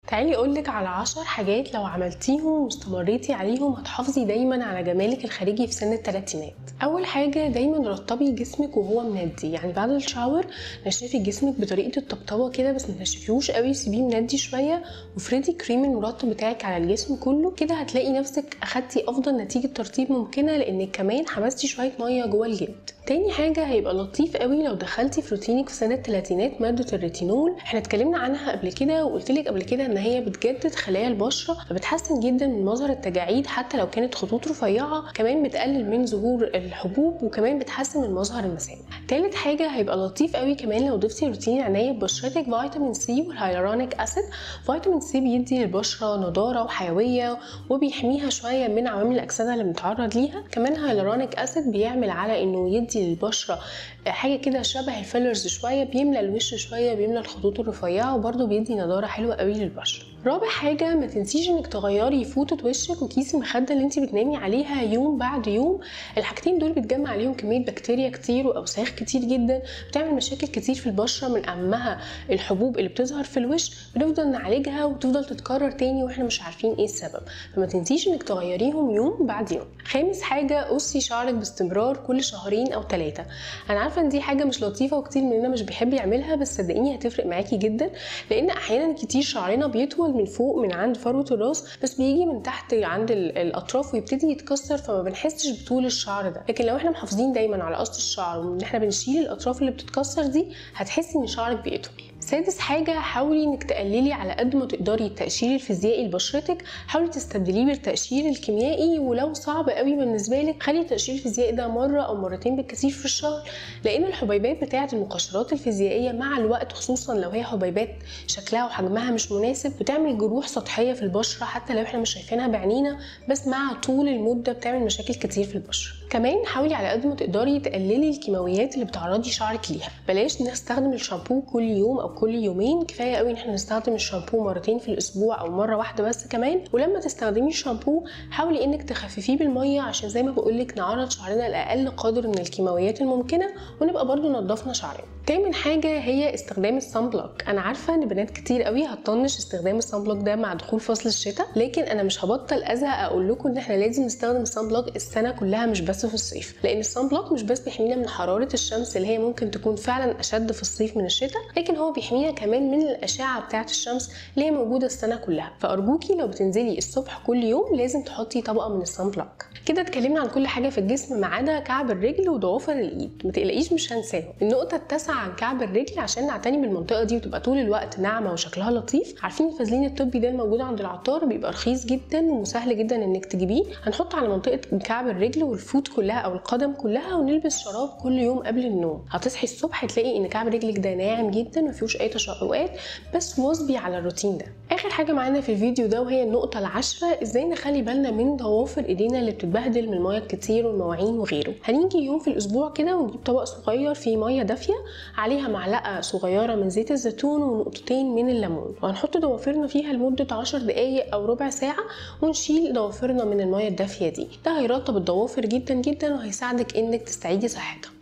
تعالي اقولك على عشر حاجات لو عملتيهم واستمريتي عليهم هتحافظي دايما على جمالك الخارجي في سن الثلاثينات اول حاجه دايما رطبي جسمك وهو مندي يعني بعد الشاور نشفي جسمك بطريقه الطبطبه كده بس ما تنشفيهوش قوي سيبيه مندي شويه وافردي كريم المرطب بتاعك على الجسم كله كده هتلاقي نفسك اخدتي افضل نتيجه ترطيب ممكنه لانك كمان حبستي شويه ميه جوه الجلد تاني حاجة هيبقى لطيف قوي لو دخلتي في روتينك في سنة الثلاثينات مادة الريتينول احنا اتكلمنا عنها قبل كده وقلت لك قبل كده ان هي بتجدد خلايا البشرة فبتحسن جدا من مظهر التجاعيد حتى لو كانت خطوط رفيعة كمان بتقلل من ظهور الحبوب وكمان بتحسن من مظهر المسام تالت حاجة هيبقى لطيف قوي كمان لو ضفتي روتين عناية ببشرتك فيتامين سي والهيالورونيك اسيد فيتامين سي بيدي للبشرة نضارة وحيوية وبيحميها شوية من عوامل الأكسدة اللي بنتعرض ليها كمان هيالورونيك اسيد بيعمل على انه يدي للبشرة حاجة كده شبه الفيلرز شوية بيملى الوش شوية بيملى الخطوط الرفيعة وبرده بيدي نضارة حلوة قوي للبشرة رابع حاجة ما تنسيش انك تغيري فوطة وشك وكيس المخدة اللي انت بتنامي عليها يوم بعد يوم الحاجتين دول بتجمع عليهم كمية بكتيريا كتير واوساخ كتير جدا بتعمل مشاكل كتير في البشرة من اهمها الحبوب اللي بتظهر في الوش بنفضل نعالجها وتفضل تتكرر تاني واحنا مش عارفين ايه السبب فما تنسيش انك تغيريهم يوم بعد يوم خامس حاجة قصي شعرك باستمرار كل شهرين او ثلاثة انا عارفة ان دي حاجة مش لطيفة وكتير مننا مش بيحب يعملها بس صدقيني هتفرق معاكي جدا لان احيانا كتير شعرنا بيطول من فوق من عند فروة الراس بس بيجي من تحت عند الاطراف ويبتدي يتكسر فما بنحسش بطول الشعر ده لكن لو احنا محافظين دايما على قص الشعر وان احنا بنشيل الاطراف اللي بتتكسر دي هتحسي ان شعرك بيطول سادس حاجة حاولي انك تقللي على قد ما تقدري التقشير الفيزيائي لبشرتك حاولي تستبدليه بالتقشير الكيميائي ولو صعب قوي بالنسبة لك خلي التقشير الفيزيائي ده مرة او مرتين بالكثير في الشهر لان الحبيبات بتاعة المقشرات الفيزيائية مع الوقت خصوصا لو هي حبيبات شكلها وحجمها مش مناسب بتعمل جروح سطحية في البشرة حتى لو احنا مش شايفينها بعينينا بس مع طول المدة بتعمل مشاكل كتير في البشرة كمان حاولي على قد ما تقدري تقللي الكيماويات اللي بتعرضي شعرك ليها بلاش نستخدم الشامبو كل يوم او كل يومين كفايه قوي ان احنا نستخدم الشامبو مرتين في الاسبوع او مره واحده بس كمان ولما تستخدمي الشامبو حاولي انك تخففيه بالميه عشان زي ما بقولك نعرض شعرنا لاقل قدر من الكيماويات الممكنه ونبقى برضو نضفنا شعرنا تامن حاجة هي استخدام الصن بلوك أنا عارفة إن بنات كتير قوي هتطنش استخدام الصن بلوك ده مع دخول فصل الشتاء لكن أنا مش هبطل أزهق أقول لكم إن إحنا لازم نستخدم الصن بلوك السنة كلها مش بس في الصيف لأن الصن بلوك مش بس بيحمينا من حرارة الشمس اللي هي ممكن تكون فعلا أشد في الصيف من الشتاء لكن هو بيحمينا كمان من الأشعة بتاعة الشمس اللي هي موجودة السنة كلها فأرجوكي لو بتنزلي الصبح كل يوم لازم تحطي طبقة من الصن بلوك كده اتكلمنا عن كل حاجة في الجسم ما عدا كعب الرجل وضوافر الإيد ما تقلقيش مش هنساهم النقطة التاسعة عن كعب الرجل عشان نعتني بالمنطقه دي وتبقى طول الوقت ناعمه وشكلها لطيف عارفين الفازلين الطبي ده الموجود عند العطار بيبقى رخيص جدا وسهل جدا انك تجيبيه هنحط على منطقه كعب الرجل والفوت كلها او القدم كلها ونلبس شراب كل يوم قبل النوم هتصحي الصبح تلاقي ان كعب رجلك ده ناعم جدا ما فيهوش اي تشققات بس واظبي على الروتين ده اخر حاجه معانا في الفيديو ده وهي النقطه العاشره ازاي نخلي بالنا من ضوافر ايدينا اللي بتتبهدل من الميه الكتير والمواعين وغيره هنيجي يوم في الاسبوع كده ونجيب طبق صغير فيه ميه دافيه عليها معلقه صغيره من زيت الزيتون ونقطتين من الليمون وهنحط ضوافرنا فيها لمده 10 دقايق او ربع ساعه ونشيل ضوافرنا من الميه الدافيه دي ده هيرطب الضوافر جدا جدا وهيساعدك انك تستعيدي صحتها